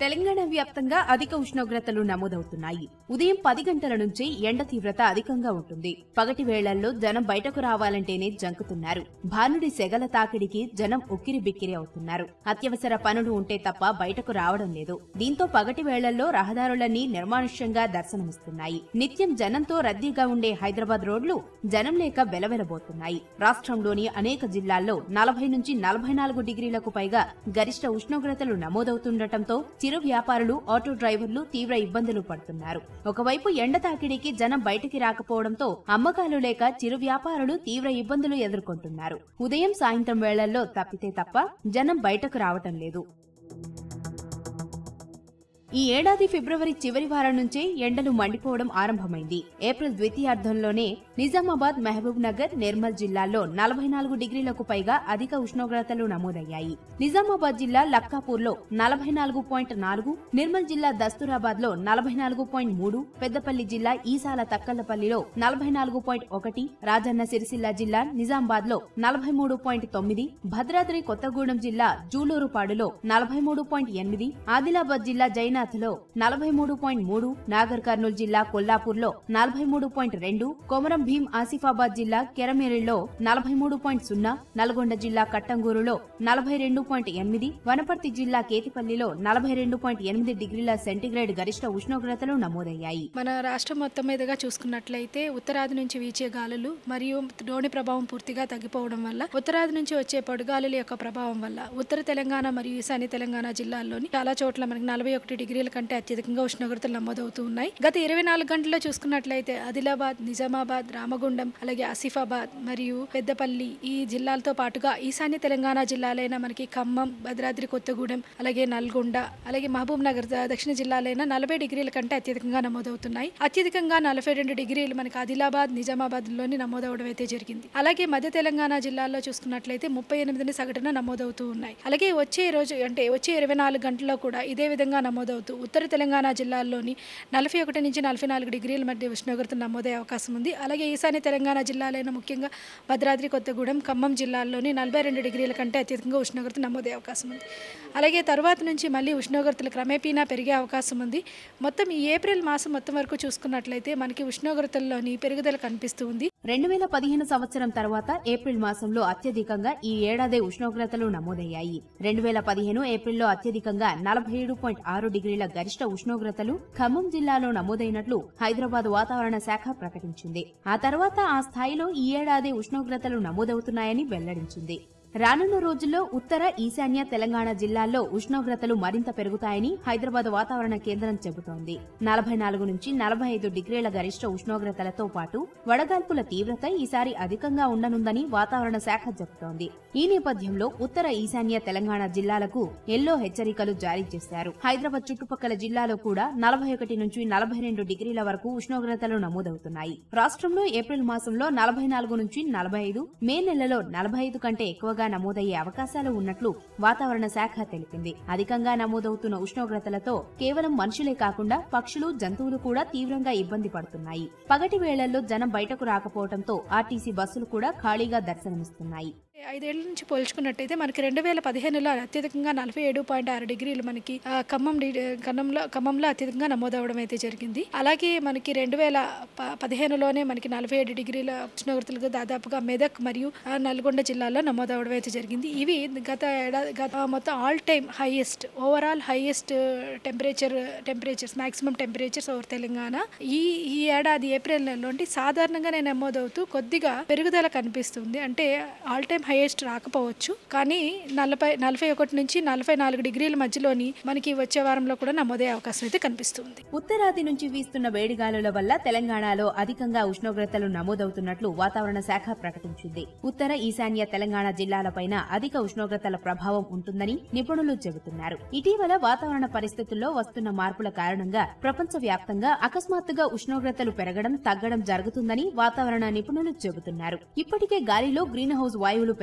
తెలంగాణ వ్యాప్తంగా అధిక ఉష్ణోగ్రతలు నమోదవుతున్నాయి ఉదయం పది గంటల నుంచి ఎండ తీవ్రత అధికంగా ఉంటుంది పగటి వేళల్లో జనం బయటకు రావాలంటేనే జంకుతున్నారు భానుడి సెగల తాకిడికి జనం ఉక్కిరి బిక్కిరి అవుతున్నారు అత్యవసర పనులు ఉంటే తప్ప బయటకు రావడం లేదు దీంతో పగటి వేళల్లో రహదారులన్నీ నిర్మానుష్యంగా దర్శనమిస్తున్నాయి నిత్యం జనంతో రద్దీగా ఉండే హైదరాబాద్ రోడ్లు జనం లేక వెలవెలబోతున్నాయి రాష్ట్రంలోని అనేక జిల్లాల్లో నలభై నుంచి నలభై నాలుగు డిగ్రీలకు పైగా గరిష్ట ఉష్ణోగ్రతలు నమోదవుతుండటంతో చిరు వ్యాపారులు ఆటో డ్రైవర్లు తీవ్ర ఇబ్బందులు పడుతున్నారు ఒకవైపు ఎండ తాకిడికి జనం బయటికి రాకపోవడంతో అమ్మకాలు లేక చిరు వ్యాపారులు తీవ్ర ఇబ్బందులు ఎదుర్కొంటున్నారు ఉదయం సాయంత్రం వేళల్లో తప్పితే తప్ప జనం బయటకు రావటం లేదు ఈ ఏడాది ఫిబ్రవరి చివరి వారం నుంచే ఎండలు మండిపోవడం ఆరంభమైంది ఏప్రిల్ ద్వితీయార్థంలోనే నిజామాబాద్ మహబూబ్ నగర్ నిర్మల్ జిల్లాల్లో నలభై నాలుగు డిగ్రీలకు పైగా అధిక ఉష్ణోగ్రతలు నమోదయ్యాయి నిజామాబాద్ జిల్లా లక్కాపూర్లో నలభై నాలుగు పాయింట్ నాలుగు నిర్మల్ జిల్లా దస్తూరాబాద్ లో నలభై నాలుగు పాయింట్ మూడు పెద్దపల్లి జిల్లా ఈసాల తక్కలపల్లిలో నలభై నాలుగు పాయింట్ ఒకటి రాజన్న సిరిసిల్ల జిల్లా నిజామాబాద్ లో నలభై మూడు పాయింట్ తొమ్మిది భద్రాద్రి కొత్తగూడెం జిల్లా జూలూరుపాడులో నలభై మూడు పాయింట్ ఎనిమిది ఆదిలాబాద్ జిల్లా జైనాథ్ లో నలభై మూడు పాయింట్ మూడు నాగర్ కర్నూలు జిల్లా కొల్లాపూర్ లో నలభై మూడు పాయింట్ రెండు కొమరం భీం ఆసిఫాబాద్ జిల్లా కెరమేరిలో నలభై మూడు పాయింట్ సున్నా నల్గొండ జిల్లా కట్టంగూరులో నలభై రెండు పాయింట్ ఎనిమిది వనపర్తి జిల్లా కేతిపల్లిలో నలభై రెండు పాయింట్ ఎనిమిది డిగ్రీల సెంటీగ్రేడ్ గరిష్ట ఉష్ణోగ్రతలు నమోదయ్యాయి మన రాష్ట్రం మొత్తం మీదుగా చూసుకున్నట్లయితే ఉత్తరాది నుంచి వీచే గాలులు మరియు ద్రోణి ప్రభావం పూర్తిగా తగ్గిపోవడం వల్ల ఉత్తరాది నుంచి వచ్చే పొడిగాలుల యొక్క ప్రభావం వల్ల ఉత్తర తెలంగాణ మరియు ఈశాన్య తెలంగాణ జిల్లాల్లోని చాలా చోట్ల మనకి నలభై ఒకటి డిగ్రీల కంటే అత్యధికంగా ఉష్ణోగ్రతలు నమోదవుతూ ఉన్నాయి గత ఇరవై నాలుగు గంటల్లో చూసుకున్నట్లయితే ఆదిలాబాద్ నిజామాబాద్ రామగుండం అలాగే ఆసిఫాబాద్ మరియు పెద్దపల్లి ఈ జిల్లాలతో పాటుగా ఈశాన్య తెలంగాణ జిల్లాలైన మనకి ఖమ్మం భద్రాద్రి కొత్తగూడెం అలాగే నల్గొండ అలాగే మహబూబ్ నగర్ ద- దక్షిణ జిల్లాలైన నలభై డిగ్రీల కంటే అత్యధికంగా నమోదవుతున్నాయి అత్యధికంగా నలభై రెండు డిగ్రీలు మనకి ఆదిలాబాద్ నిజామాబాద్ లోని నమోదవడం అయితే జరిగింది అలాగే మధ్య తెలంగాణ జిల్లాల్లో చూసుకున్నట్లయితే ముప్పై ఎనిమిదిని సగటున నమోదవుతూ ఉన్నాయి అలాగే వచ్చే రోజు అంటే వచ్చే ఇరవై నాలుగు గంటల్లో కూడా ఇదే విధంగా నమోదవుతూ ఉత్తర తెలంగాణ జిల్లాల్లోని నలభై ఒకటి నుంచి నలభై నాలుగు డిగ్రీల మధ్య ఉష్ణోగ్రత నమోదయ్యే అవకాశం ఉంది అలాగే ఈశాన్య తెలంగాణ జిల్లాలైన ముఖ్యంగా భద్రాద్రి కొత్తగూడెం ఖమ్మం జిల్లాల్లోని నలభై రెండు డిగ్రీల కంటే అత్యధికంగా ఉష్ణోగ్రత నమోదయ్యే అవకాశం ఉంది అలాగే తర్వాత నుంచి మళ్ళీ ఉష్ణోగ్రతలు క్రమేపీనా పెరిగే అవకాశం ఉంది మొత్తం ఈ ఏప్రిల్ మాసం మొత్తం వరకు చూసుకున్నట్లయితే మనకి ఉష్ణోగ్రతల్లోని పెరుగుదల కనిపిస్తూ ఉంది రెండు వేల పదిహేను సంవత్సరం తర్వాత ఏప్రిల్ మాసంలో అత్యధికంగా ఈ ఏడాది ఉష్ణోగ్రతలు నమోదయ్యాయి రెండు వేల పదిహేను ఏప్రిల్లో అత్యధికంగా నలభై ఏడు పాయింట్ ఆరు డిగ్రీల గరిష్ట ఉష్ణోగ్రతలు ఖమ్మం జిల్లాలో నమోదైనట్లు హైదరాబాద్ వాతావరణ శాఖ ప్రకటించింది ఆ తర్వాత ఆ స్థాయిలో ఈ ఏడాది ఉష్ణోగ్రతలు నమోదవుతున్నాయని వెల్లడించింది రానున్న రోజుల్లో ఉత్తర ఈశాన్య తెలంగాణ జిల్లాల్లో ఉష్ణోగ్రతలు మరింత పెరుగుతాయని హైదరాబాద్ వాతావరణ కేంద్రం చెబుతోంది నలభై నాలుగు నుంచి నలభై ఐదు డిగ్రీల గరిష్ట ఉష్ణోగ్రతలతో పాటు వడగాల్పుల తీవ్రత ఈసారి అధికంగా ఉండనుందని వాతావరణ శాఖ చెబుతోంది ఈ నేపథ్యంలో ఉత్తర ఈశాన్య తెలంగాణ జిల్లాలకు ఎల్లో హెచ్చరికలు జారీ చేశారు హైదరాబాద్ చుట్టుపక్కల జిల్లాలో కూడా నలభై ఒకటి నుంచి నలభై రెండు డిగ్రీల వరకు ఉష్ణోగ్రతలు నమోదవుతున్నాయి రాష్ట్రంలో ఏప్రిల్ మాసంలో నలభై నాలుగు నుంచి నలభై ఐదు మే నెలలో నలభై ఐదు కంటే ఎక్కువగా నమోదయ్యే అవకాశాలు ఉన్నట్లు వాతావరణ శాఖ తెలిపింది అధికంగా నమోదవుతున్న ఉష్ణోగ్రతలతో కేవలం మనుషులే కాకుండా పక్షులు జంతువులు కూడా తీవ్రంగా ఇబ్బంది పడుతున్నాయి పగటి వేళల్లో జనం బయటకు రాకపోవడంతో ఆర్టీసీ బస్సులు కూడా ఖాళీగా దర్శనమిస్తున్నాయి ఐదేళ్ల నుంచి పోల్చుకున్నట్టయితే మనకి రెండు వేల పదిహేనులో అత్యధికంగా నలభై ఏడు పాయింట్ ఆరు డిగ్రీలు మనకి ఆ, ఖమ్మం డి- ఖమ్మంలో ఖమ్మంలో అత్యధికంగా నమోదవడం అయితే జరిగింది అలాగే మనకి రెండు వేల ప- పదిహేనులోనే మనకి నలభై ఏడు డిగ్రీల ఉష్ణోగ్రతలకు దాదాపుగా మెదక్ మరియు ఆ, నల్గొండ జిల్లాలో నమోదవడం అయితే జరిగింది ఇవి గత ఏడాది గత మొత్తం all time highest overall highest temperature temperatures maximum temperatures over Telangana ఈ ఈ ఏడాది ఏప్రిల్ నెలలో అంటే సాధారణంగానే నమోదవుతూ కొద్దిగా పెరుగుదల కనిపిస్తుంది అంటే ఆల్ టైమ్ హైయెస్ట్ రాకపోవచ్చు కానీ నలభై నలభై ఒకటి నుంచి నలభై నాలుగు డిగ్రీల మధ్యలోని మనకి వచ్చే వారంలో కూడా నమోదయ్యే అవకాశం అయితే కనిపిస్తుంది ఉత్తరాది నుంచి వీస్తున్న వేడిగాలుల వల్ల తెలంగాణలో అధికంగా ఉష్ణోగ్రతలు నమోదవుతున్నట్లు వాతావరణ శాఖ ప్రకటించింది ఉత్తర ఈశాన్య తెలంగాణ జిల్లాలపైన అధిక ఉష్ణోగ్రతల ప్రభావం ఉంటుందని నిపుణులు చెబుతున్నారు ఇటీవల వాతావరణ పరిస్థితుల్లో వస్తున్న మార్పుల కారణంగా ప్రపంచవ్యాప్తంగా అకస్మాత్తుగా ఉష్ణోగ్రతలు పెరగడం తగ్గడం జరుగుతుందని వాతావరణ నిపుణులు చెబుతున్నారు ఇప్పటికే గాలిలో గ్రీన్ హౌస్ వాయువులు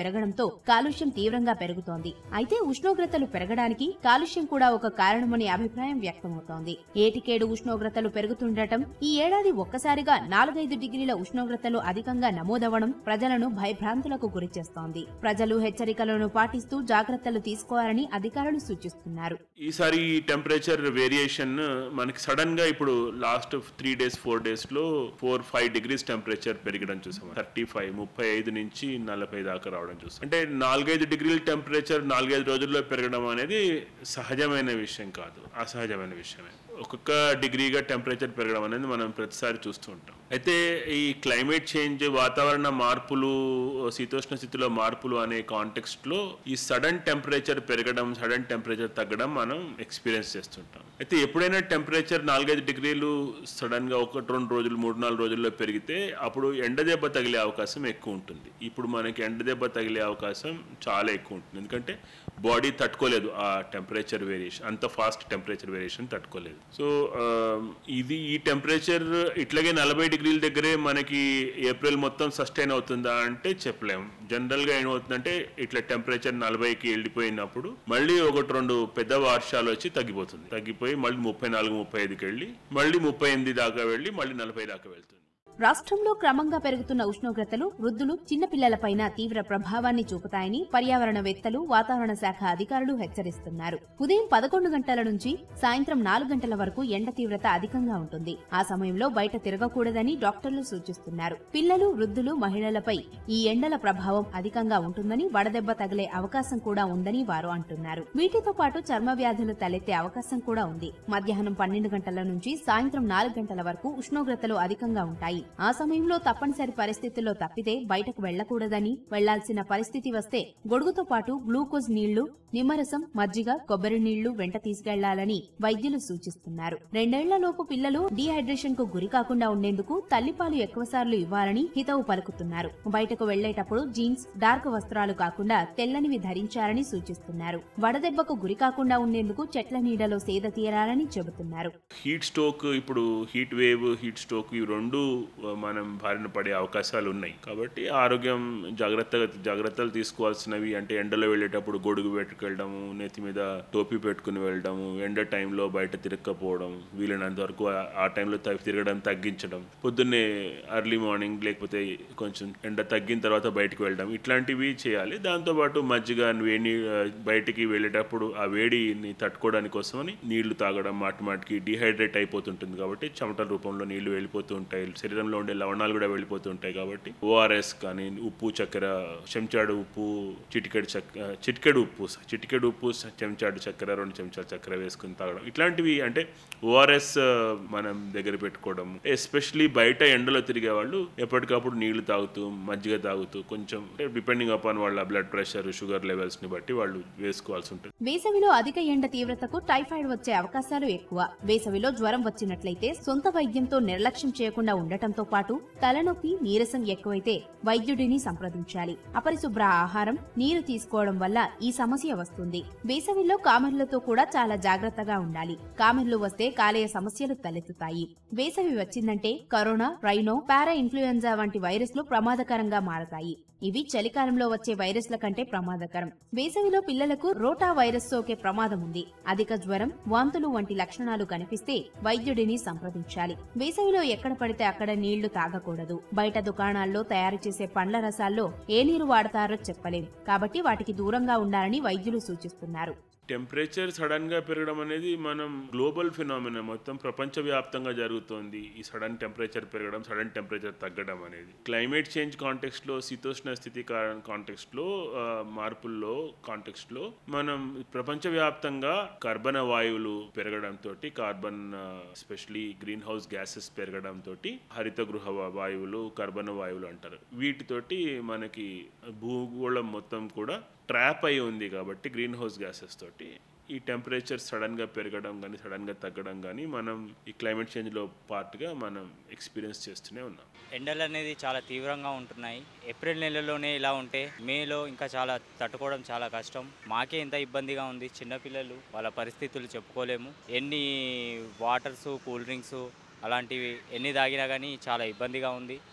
పెరగడంతో కాలుష్యం తీవ్రంగా పెరుగుతోంది అయితే ఉష్ణోగ్రతలు పెరగడానికి కాలుష్యం కూడా ఒక కారణమనే అభిప్రాయం వ్యక్తమవుతోంది ఏటికేడు ఉష్ణోగ్రతలు పెరుగుతుండటం ఈ ఏడాది ఒక్కసారిగా నాలుగైదు డిగ్రీల ఉష్ణోగ్రతలు అధికంగా నమోదవడం ప్రజలను భయభ్రాంతులకు గురిచేస్తోంది ప్రజలు హెచ్చరికలను పాటిస్తూ జాగ్రత్తలు తీసుకోవాలని అధికారులు సూచిస్తున్నారు ఈసారి టెంపరేచర్ వేరియేషన్ మనకి సడన్ గా ఇప్పుడు last three days four days లో ఫోర్ ఫైవ్ డిగ్రీస్ టెంపరేచర్ పెరగడం చూసాం థర్టీ ఫైవ్ ముప్పై ఐదు నుంచి నలభై దాకా రావడం చూసాం అంటే నాలుగైదు డిగ్రీల టెంపరేచర్ నాలుగైదు రోజుల్లో పెరగడం అనేది సహజమైన విషయం కాదు అసహజమైన విషయమే ఒక్కొక్క డిగ్రీగా టెంపరేచర్ పెరగడం అనేది మనం ప్రతిసారి చూస్తూ ఉంటాం అయితే ఈ క్లైమేట్ చేంజ్ వాతావరణ మార్పులు శీతోష్ణ స్థితిలో మార్పులు అనే కాంటెక్స్ట్ లో ఈ సడన్ టెంపరేచర్ పెరగడం సడన్ టెంపరేచర్ తగ్గడం మనం ఎక్స్పీరియన్స్ చేస్తుంటాం అయితే ఎప్పుడైనా టెంపరేచర్ నాలుగైదు డిగ్రీలు సడన్ గా ఒకటి రెండు రోజులు మూడు నాలుగు రోజుల్లో పెరిగితే అప్పుడు ఎండ దెబ్బ తగిలే అవకాశం ఎక్కువ ఉంటుంది ఇప్పుడు మనకి ఎండ దెబ్బ తగిలే అవకాశం చాలా ఎక్కువ ఉంటుంది ఎందుకంటే బాడీ తట్టుకోలేదు ఆ టెంపరేచర్ వేరియేషన్ అంత ఫాస్ట్ టెంపరేచర్ వేరియేషన్ తట్టుకోలేదు సో ఆ, ఇది ఈ టెంపరేచర్ ఇట్లాగే నలభై డిగ్రీల దగ్గరే మనకి ఏప్రిల్ మొత్తం సస్టైన్ అవుతుందా అంటే చెప్పలేము జనరల్గా ఏమవుతుందంటే ఇట్లా టెంపరేచర్ నలభైకి వెళ్ళిపోయినప్పుడు మళ్ళీ ఒకటి రెండు పెద్ద వర్షాలు వచ్చి తగ్గిపోతుంది తగ్గిపోయి మళ్ళీ ముప్పై నాలుగు ముప్పై ఐదుకి వెళ్ళి మళ్ళీ ముప్పై ఎనిమిది దాకా వెళ్ళి మళ్ళీ నలభై దాకా వెళ్తుంది రాష్ట్రంలో క్రమంగా పెరుగుతున్న ఉష్ణోగ్రతలు వృద్ధులు చిన్నపిల్లలపైన తీవ్ర ప్రభావాన్ని చూపుతాయని పర్యావరణవేత్తలు వాతావరణ శాఖ అధికారులు హెచ్చరిస్తున్నారు ఉదయం పదకొండు గంటల నుంచి సాయంత్రం నాలుగు గంటల వరకు ఎండ తీవ్రత అధికంగా ఉంటుంది ఆ సమయంలో బయట తిరగకూడదని డాక్టర్లు సూచిస్తున్నారు పిల్లలు వృద్ధులు మహిళలపై ఈ ఎండల ప్రభావం అధికంగా ఉంటుందని వడదెబ్బ తగిలే అవకాశం కూడా ఉందని వారు అంటున్నారు వీటితో పాటు చర్మ వ్యాధులు తలెత్తే అవకాశం కూడా ఉంది మధ్యాహ్నం పన్నెండు గంటల నుంచి సాయంత్రం నాలుగు గంటల వరకు ఉష్ణోగ్రతలు అధికంగా ఉంటాయి ఆ సమయంలో తప్పనిసరి పరిస్థితుల్లో తప్పితే బయటకు వెళ్లకూడదని వెళ్లాల్సిన పరిస్థితి వస్తే గొడుగుతో పాటు గ్లూకోజ్ నీళ్లు నిమ్మరసం మజ్జిగ కొబ్బరి నీళ్లు వెంట తీసుకెళ్లాలని వైద్యులు సూచిస్తున్నారు రెండేళ్లలోపు పిల్లలు డీహైడ్రేషన్ కు గురి కాకుండా ఉండేందుకు తల్లిపాలు ఎక్కువసార్లు ఇవ్వాలని హితవు పలుకుతున్నారు బయటకు వెళ్లేటప్పుడు జీన్స్ డార్క్ వస్త్రాలు కాకుండా తెల్లనివి ధరించాలని సూచిస్తున్నారు వడదెబ్బకు గురి కాకుండా ఉండేందుకు చెట్ల నీడలో సేద తీరాలని చెబుతున్నారు హీట్ స్ట్రోక్ ఇప్పుడు హీట్ వేవ్ హీట్ స్ట్రోక్ ఇవి రెండు ఆ, మనం బారిన పడే అవకాశాలు ఉన్నాయి కాబట్టి ఆరోగ్యం జాగ్రత్తగా జాగ్రత్తలు తీసుకోవాల్సినవి అంటే ఎండలో వెళ్ళేటప్పుడు గొడుగు పెట్టుకెళ్ళడము నెత్తి మీద టోపీ పెట్టుకుని వెళ్ళడము ఎండ టైంలో బయట తిరగకపోవడం వీలైనంత వరకు ఆ- ఆ టైంలో త- తిరగడం తగ్గించడం పొద్దున్నే ఎర్లీ మార్నింగ్ లేకపోతే కొంచెం ఎండ తగ్గిన తర్వాత బయటికి వెళ్ళడం ఇట్లాంటివి చేయాలి దాంతోపాటు మజ్జిగ వేడి బయటికి వెళ్ళేటప్పుడు ఆ వేడిని తట్టుకోవడానికి కోసమని నీళ్లు తాగడం మాటి మాటికి డిహైడ్రేట్ అయిపోతుంటుంది కాబట్టి చెమటల రూపంలో నీళ్లు వెళ్ళిపోతూ ఉంటాయి శరీరంలో ఉండే లవణాలు కూడా వెళ్ళిపోతూ ఉంటాయి కాబట్టి ఓఆర్ఎస్ కానీ ఉప్పు చక్కెర చెంచాడు ఉప్పు చిటికెడు చక్కెర చిటికెడు ఉప్పు చిటికెడు ఉప్పు చెంచాడు చక్కెర రెండు చెంచాలు చక్కెర వేసుకుని తాగడం ఇట్లాంటివి అంటే ఓఆర్ఎస్ మనం దగ్గర పెట్టుకోవడం ఎస్పెషలీ బయట ఎండలో తిరిగే వాళ్ళు ఎప్పటికప్పుడు నీళ్లు తాగుతూ మజ్జిగ తాగుతూ కొంచెం డిపెండింగ్ అపాన్ వాళ్ళ బ్లడ్ ప్రెషర్ షుగర్ లెవెల్స్ ని బట్టి వాళ్ళు వేసుకోవాల్సి ఉంటుంది వేసవిలో అధిక ఎండ తీవ్రతకు టైఫాయిడ్ వచ్చే అవకాశాలు ఎక్కువ వేసవిలో జ్వరం వచ్చినట్లయితే సొంత వైద్యంతో నిర్లక్ష్యం చేయకుండా ఉండటంతో పాటు తలనొప్పి నీరసం ఎక్కువైతే వైద్యుడిని సంప్రదించాలి అపరిశుభ్ర ఆహారం నీరు తీసుకోవడం వల్ల ఈ సమస్య వస్తుంది వేసవిలో కామెర్లతో కూడా చాలా జాగ్రత్తగా ఉండాలి కామెర్లు వస్తే కాలేయ సమస్యలు తలెత్తుతాయి వేసవి వచ్చిందంటే కరోనా రైనో పారా ఇన్ఫ్లుయెంజా వంటి వైరస్లు ప్రమాదకరంగా మారతాయి ఇవి చలికాలంలో వచ్చే వైరస్ల కంటే ప్రమాదకరం వేసవిలో పిల్లలకు రోటా వైరస్ సోకే ప్రమాదం ఉంది అధిక జ్వరం వాంతులు వంటి లక్షణాలు కనిపిస్తే వైద్యుడిని సంప్రదించాలి వేసవిలో ఎక్కడ పడితే అక్కడ నీళ్లు తాగకూడదు బయట దుకాణాల్లో తయారు చేసే పండ్ల రసాల్లో ఏ నీరు వాడతారో చెప్పలేం కాబట్టి వాటికి దూరంగా ఉండాలని వైద్యులు సూచిస్తున్నారు టెంపరేచర్ సడన్ గా పెరగడం అనేది మనం గ్లోబల్ ఫినామినా మొత్తం ప్రపంచవ్యాప్తంగా జరుగుతోంది ఈ సడన్ టెంపరేచర్ పెరగడం సడన్ టెంపరేచర్ తగ్గడం అనేది క్లైమేట్ చేంజ్ కాంటెక్స్ట్ లో శీతోష్ణ స్థితి కాంటెక్స్ట్ లో ఆ, మార్పుల్లో కాంటెక్స్ట్ లో మనం ప్రపంచవ్యాప్తంగా కర్బన వాయువులు పెరగడం తోటి carbon especially green house gases పెరగడం తోటి హరిత గృహ వా- వాయువులు కర్బన వాయువులు అంటారు వీటితోటి మనకి భూగోళం మొత్తం కూడా ట్రాప్ అయి ఉంది కాబట్టి గ్రీన్ హౌస్ గ్యాసెస్ తోటి ఈ టెంపరేచర్ సడన్గా పెరగడం కానీ సడన్గా తగ్గడం కానీ మనం ఈ క్లైమేట్ చేంజ్లో పార్ట్గా మనం ఎక్స్పీరియన్స్ చేస్తూనే ఉన్నాం ఎండలు అనేది చాలా తీవ్రంగా ఉంటున్నాయి ఏప్రిల్ నెలలోనే ఇలా ఉంటే మేలో ఇంకా చాలా తట్టుకోవడం చాలా కష్టం మాకే ఇంత ఇబ్బందిగా ఉంది చిన్నపిల్లలు వాళ్ళ పరిస్థితులు చెప్పుకోలేము ఎన్ని వాటర్స్ కూల్ డ్రింక్స్ అలాంటివి ఎన్ని తాగినా కానీ చాలా ఇబ్బందిగా ఉంది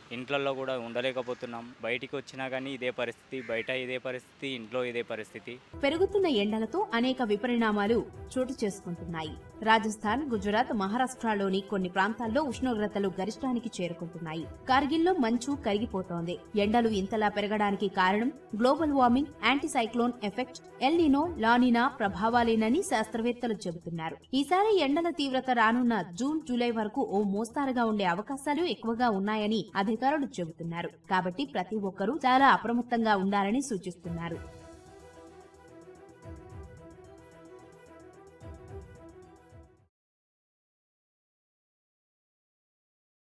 ఇంట్లలో కూడా ఉండలేకపోతున్నాం బయటికి వచ్చినా కానీ ఇదే పరిస్థితి బయట ఇదే పరిస్థితి ఇంట్లో ఇదే పరిస్థితి పెరుగుతున్న ఎండలతో అనేక విపరిణామాలు చోటు చేసుకుంటున్నాయి రాజస్థాన్ గుజరాత్ మహారాష్ట్రలోని కొన్ని ప్రాంతాల్లో ఉష్ణోగ్రతలు గరిష్టానికి చేరుకుంటున్నాయి కార్గిల్లో మంచు కరిగిపోతోంది ఎండలు ఇంతలా పెరగడానికి కారణం global warming anti cyclone effect El Nino La Nina ప్రభావాలేనని శాస్త్రవేత్తలు చెబుతున్నారు ఈసారి ఎండల తీవ్రత రానున్న జూన్ జూలై వరకు ఓ మోస్తారుగా ఉండే అవకాశాలు ఎక్కువగా ఉన్నాయని అధికారులు చెబుతున్నారు కాబట్టి ప్రతి ఒక్కరూ చాలా అప్రమత్తంగా ఉండాలని సూచిస్తున్నారు